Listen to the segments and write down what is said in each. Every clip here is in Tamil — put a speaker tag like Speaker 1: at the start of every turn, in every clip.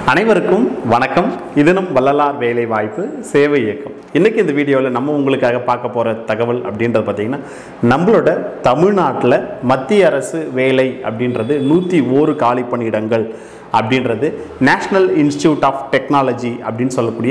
Speaker 1: அனைவருக்கும் வணக்கம் இதனும் வள்ளலார் வேலை வாய்ப்பு சேவை இயக்கம் இன்னைக்கு இந்த வீடியோவில் நம்ம உங்களுக்காக பார்க்க போகிற தகவல் அப்படின்றது பார்த்தீங்கன்னா நம்மளோட தமிழ்நாட்டில் மத்திய அரசு வேலை அப்படின்றது நூற்றி ஓரு காலி பணியிடங்கள் அப்படின்றது நேஷ்னல் இன்ஸ்டிடியூட் ஆஃப் டெக்னாலஜி அப்படின்னு சொல்லக்கூடிய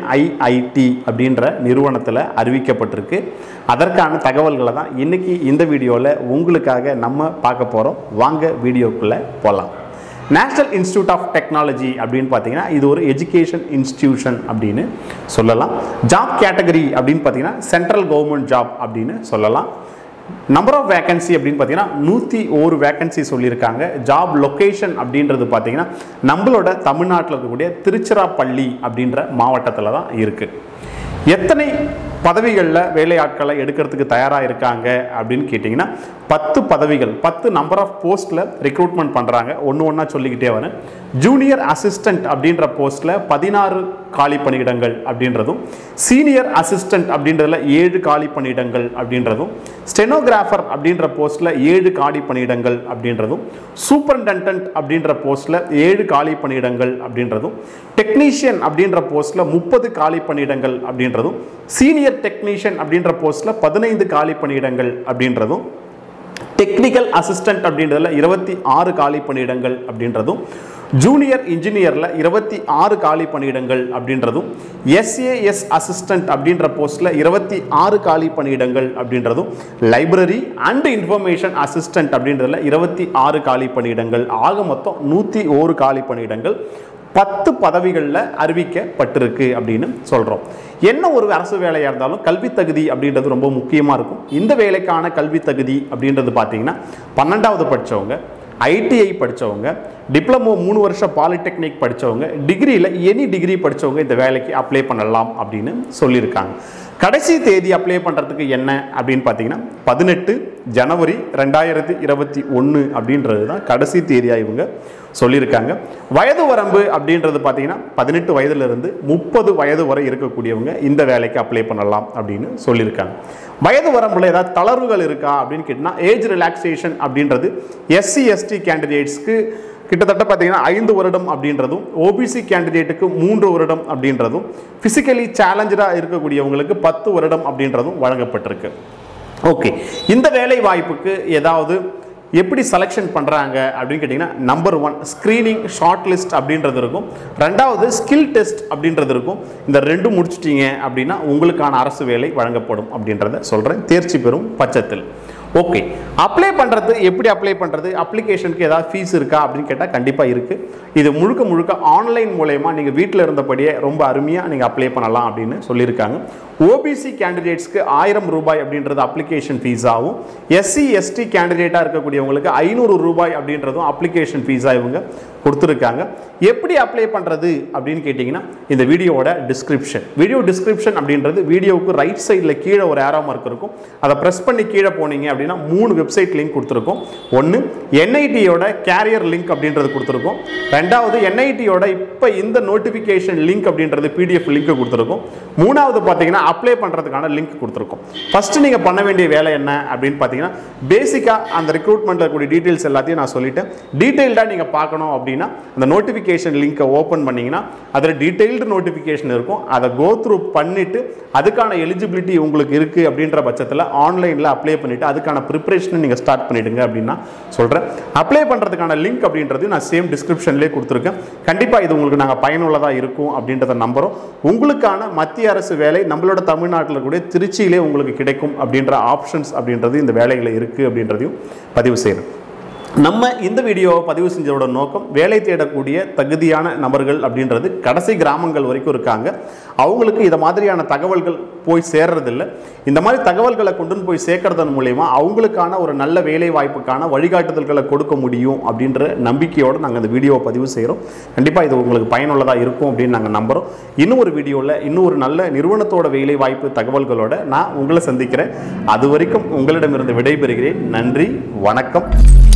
Speaker 1: என்ஐஐடி அப்படின்ற நிறுவனத்தில் அறிவிக்கப்பட்டிருக்கு அதற்கான தகவல்களை தான் இன்னைக்கு இந்த வீடியோவில் உங்களுக்காக நம்ம பார்க்க போகிறோம் வாங்க வீடியோக்குள்ளே போகலாம் நேஷ்னல் இன்ஸ்டியூட் ஆஃப் டெக்னாலஜி அப்படின்னு பார்த்தீங்கன்னா இது ஒரு எஜுகேஷன் இன்ஸ்டிடியூஷன் அப்படின்னு சொல்லலாம் ஜாப் கேட்டகரி அப்படின்னு பார்த்தீங்கன்னா சென்ட்ரல் கவர்மெண்ட் ஜாப் அப்படின்னு சொல்லலாம் நம்பர் ஆஃப் வேகன்சி அப்படின்னு பார்த்தீங்கன்னா நூற்றி ஒரு வேகன்சி சொல்லியிருக்காங்க ஜாப் லொக்கேஷன் அப்படின்றது பார்த்தீங்கன்னா நம்மளோட தமிழ்நாட்டில் இருக்கக்கூடிய திருச்சிராப்பள்ளி அப்படின்ற மாவட்டத்தில் தான் இருக்குது எத்தனை பதவிகளில் வேலையாட்களை எடுக்கிறதுக்கு தயாராக இருக்காங்க அப்படின்னு கேட்டிங்கன்னா பத்து பதவிகள் பத்து நம்பர் ஆஃப் போஸ்ட்டில் ரெக்ரூட்மெண்ட் பண்ணுறாங்க ஒன்று ஒன்றா சொல்லிக்கிட்டே வரேன் ஜூனியர் அசிஸ்டன்ட் அப்படின்ற போஸ்ட்டில் பதினாறு காலி பணியிடங்கள் அப்படின்றதும் சீனியர் அசிஸ்டன்ட் அப்படின்றதுல ஏழு காலி பணியிடங்கள் அப்படின்றதும் ஸ்டெனோகிராஃபர் அப்படின்ற போஸ்ட்டில் ஏழு காலி பணியிடங்கள் அப்படின்றதும் சூப்பரண்டன்டன்ட் அப்படின்ற போஸ்ட்டில் ஏழு காலி பணியிடங்கள் அப்படின்றதும் டெக்னீஷியன் அப்படின்ற போஸ்ட்டில் முப்பது காலி பணியிடங்கள் அப்படின்றதும் சீனியர் டெக்னீஷியன் அப்படின்ற போஸ்ட்டில் பதினைந்து காலி பணியிடங்கள் அப்படின்றதும் டெக்னிக்கல் அசிஸ்டன்ட் அப்படின்றதுல இருபத்தி ஆறு காலி பணியிடங்கள் அப்படின்றதும் ஜூனியர் இன்ஜினியரில் இருபத்தி ஆறு காலி பணியிடங்கள் அப்படின்றதும் எஸ்ஏஎஸ் அசிஸ்டன்ட் அப்படின்ற போஸ்ட்டில் இருபத்தி ஆறு காலி பணியிடங்கள் அப்படின்றதும் லைப்ரரி அண்ட் இன்ஃபர்மேஷன் அசிஸ்டன்ட் அப்படின்றதுல இருபத்தி ஆறு காலி பணியிடங்கள் ஆக மொத்தம் நூற்றி ஓரு காலி பணியிடங்கள் பத்து பதவிகளில் அறிவிக்கப்பட்டிருக்கு அப்படின்னு சொல்கிறோம் என்ன ஒரு அரசு வேலையாக இருந்தாலும் கல்வி தகுதி அப்படின்றது ரொம்ப முக்கியமாக இருக்கும் இந்த வேலைக்கான கல்வி தகுதி அப்படின்றது பார்த்தீங்கன்னா பன்னெண்டாவது படித்தவங்க ஐடிஐ படித்தவங்க டிப்ளமோ மூணு வருஷம் பாலிடெக்னிக் படித்தவங்க டிகிரியில் எனி டிகிரி படித்தவங்க இந்த வேலைக்கு அப்ளை பண்ணலாம் அப்படின்னு சொல்லியிருக்காங்க கடைசி தேதி அப்ளை பண்ணுறதுக்கு என்ன அப்படின்னு பார்த்தீங்கன்னா பதினெட்டு ஜனவரி ரெண்டாயிரத்தி இருபத்தி ஒன்று அப்படின்றது தான் கடைசி தேதியாக இவங்க சொல்லியிருக்காங்க வயது வரம்பு அப்படின்றது பார்த்தீங்கன்னா பதினெட்டு வயதுலேருந்து முப்பது வயது வரை இருக்கக்கூடியவங்க இந்த வேலைக்கு அப்ளை பண்ணலாம் அப்படின்னு சொல்லியிருக்காங்க வயது வரம்பில் ஏதாவது தளர்வுகள் இருக்கா அப்படின்னு கேட்டிங்கன்னா ஏஜ் ரிலாக்ஸேஷன் அப்படின்றது எஸ்சி எஸ்டி கேண்டிடேட்ஸ்க்கு கிட்டத்தட்ட பார்த்தீங்கன்னா ஐந்து வருடம் அப்படின்றதும் ஓபிசி கேண்டிடேட்டுக்கு மூன்று வருடம் அப்படின்றதும் ஃபிசிக்கலி சேலஞ்சராக இருக்கக்கூடியவங்களுக்கு பத்து வருடம் அப்படின்றதும் வழங்கப்பட்டிருக்கு ஓகே இந்த வேலை வாய்ப்புக்கு ஏதாவது எப்படி செலெக்ஷன் பண்ணுறாங்க அப்படின்னு கேட்டிங்கன்னா number one screening short list அப்படின்றது இருக்கும் ரெண்டாவது ஸ்கில் டெஸ்ட் அப்படின்றது இருக்கும் இந்த ரெண்டும் முடிச்சிட்டீங்க அப்படின்னா உங்களுக்கான அரசு வேலை வழங்கப்படும் அப்படின்றத சொல்கிறேன் தேர்ச்சி பெறும் பட்சத்தில் ஓகே அப்ளை பண்ணுறது எப்படி அப்ளை பண்ணுறது அப்ளிகேஷனுக்கு ஏதாவது ஃபீஸ் இருக்கா அப்படின்னு கேட்டால் கண்டிப்பாக இருக்குது இது முழுக்க முழுக்க ஆன்லைன் மூலயமா நீங்கள் வீட்டில் இருந்தபடியே ரொம்ப அருமையாக நீங்கள் அப்ளை பண்ணலாம் அப்படின்னு சொல்லியிருக்காங்க ஓபிசி கேண்டிடேட்ஸ்க்கு ஆயிரம் ரூபாய் அப்படின்றது அப்ளிகேஷன் ஃபீஸாகவும் எஸ்சி எஸ்டி கேண்டிடேட்டாக இருக்கக்கூடியவங்களுக்கு ஐநூறு ரூபாய் அப்படின்றதும் அப்ளிகேஷன் ஃபீஸாக இவங்க கொடுத்துருக்காங்க எப்படி அப்ளை பண்ணுறது அப்படின்னு கேட்டிங்கன்னா இந்த வீடியோவோட டிஸ்கிரிப்ஷன் வீடியோ டிஸ்கிரிப்ஷன் அப்படின்றது வீடியோவுக்கு ரைட் சைடில் கீழே ஒரு ஏரோ மார்க் இருக்கும் அதை ப்ரெஸ் பண்ணி கீழே போனீங்க அப்படின்னா மூணு வெப்சைட் லிங்க் கொடுத்துருக்கோம் ஒன்று என்ஐடியோட கேரியர் லிங்க் அப்படின்றது கொடுத்துருக்கோம் ரெண்டாவது என்ஐடியோட இப்போ இந்த நோட்டிஃபிகேஷன் லிங்க் அப்படின்றது பிடிஎஃப் லிங்க் கொடுத்துருக்கோம் மூணாவது பார்த்தீங்கன்னா அப்ளை பண்ணுறதுக்கான லிங்க் கொடுத்துருக்கோம் ஃபஸ்ட்டு நீங்கள் பண்ண வேண்டிய வேலை என்ன அப்படின்னு பார்த்தீங்கன்னா பேசிக்காக அந்த ரெக்ரூட்மெண்ட்டில் இருக்கக்கூடிய டீட்டெயில்ஸ் எல்லாத்தையும் நான் சொல்லிட்டேன் டீட்டெயில்டாக நீங்கள் பார்க்கணும் அப்படின்னா அந்த நோட்டிஃபிகேஷன் லிங்க்கை ஓப்பன் பண்ணிங்கன்னா அதில் டீட்டெயில்டு நோட்டிஃபிகேஷன் இருக்கும் அதை கோ த்ரூ பண்ணிவிட்டு அதுக்கான எலிஜிபிலிட்டி உங்களுக்கு இருக்குது அப்படின்ற பட்சத்தில் ஆன்லைனில் அப்ளை பண்ணிவிட்டு அதுக்கான ப்ரிப்பரேஷனை நீங்கள் ஸ்டார்ட் பண்ணிவிடுங்க அப்படின்னு நான் சொல்கிறேன் அப்ளை பண்ணுறதுக்கான லிங்க் அப்படின்றது நான் சேம் டிஸ்கிரிப்ஷன்லேயே கொடுத்துருக்கேன் கண்டிப்பாக இது உங்களுக்கு நாங்கள் பயனுள்ளதாக இருக்கும் அப்படின்றத நம்புகிறோம் உங்களுக்கான மத்திய அரசு வேலை நம்மளோட தமிழ்நாட்டில் கூட திருச்சியிலே உங்களுக்கு கிடைக்கும் அப்படின்ற ஆப்ஷன்ஸ் அப்படின்றது இந்த வேலைகளில் இருக்குது அப்படின்றதையும் பதிவு செய்கிறேன் நம்ம இந்த வீடியோவை பதிவு செஞ்சதோட நோக்கம் வேலை தேடக்கூடிய தகுதியான நபர்கள் அப்படின்றது கடைசி கிராமங்கள் வரைக்கும் இருக்காங்க அவங்களுக்கு இதை மாதிரியான தகவல்கள் போய் சேர்றதில்ல இந்த மாதிரி தகவல்களை கொண்டு போய் சேர்க்கறதன் மூலயமா அவங்களுக்கான ஒரு நல்ல வேலை வாய்ப்புக்கான வழிகாட்டுதல்களை கொடுக்க முடியும் அப்படின்ற நம்பிக்கையோடு நாங்கள் இந்த வீடியோவை பதிவு செய்கிறோம் கண்டிப்பாக இது உங்களுக்கு பயனுள்ளதாக இருக்கும் அப்படின்னு நாங்கள் நம்புகிறோம் இன்னும் ஒரு வீடியோவில் இன்னும் ஒரு நல்ல நிறுவனத்தோட வேலை வாய்ப்பு தகவல்களோட நான் உங்களை சந்திக்கிறேன் அது வரைக்கும் உங்களிடமிருந்து விடைபெறுகிறேன் நன்றி வணக்கம்